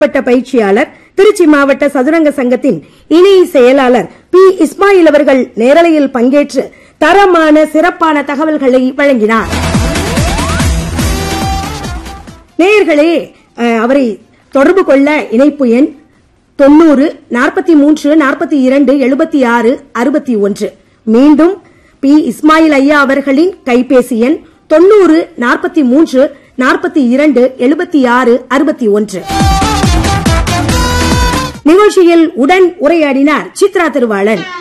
மாவட்ட பயிற்சியாளர் திருச்சி மாவட்ட சதுரங்க சங்கத்தின் இணை செயலாளர் பி இஸ்மாயில் அவர்கள் நேரலையில் பங்கேற்று தரமான சிறப்பான தகவல்களை வழங்கினார் நேயர்களே அஹ், அவரை தொடர்பு கொள்ள இணைப்பு எண் தொண்ணூறு நாற்பத்தி மூன்று நாற்பத்தி இரண்டு எழுபத்தி ஆறு அறுபத்தி ஒன்று மீண்டும் பி இஸ்மாயில் ஐயா அவர்களின் கைபேசி எண் தொண்ணூறு நாற்பத்தி மூன்று நாற்பத்தி இரண்டு எழுபத்தி ஆறு அறுபத்தி ஒன்று நிகழ்ச்சியில் உடன் உரையாடினார் சித்ரா திருவாளன்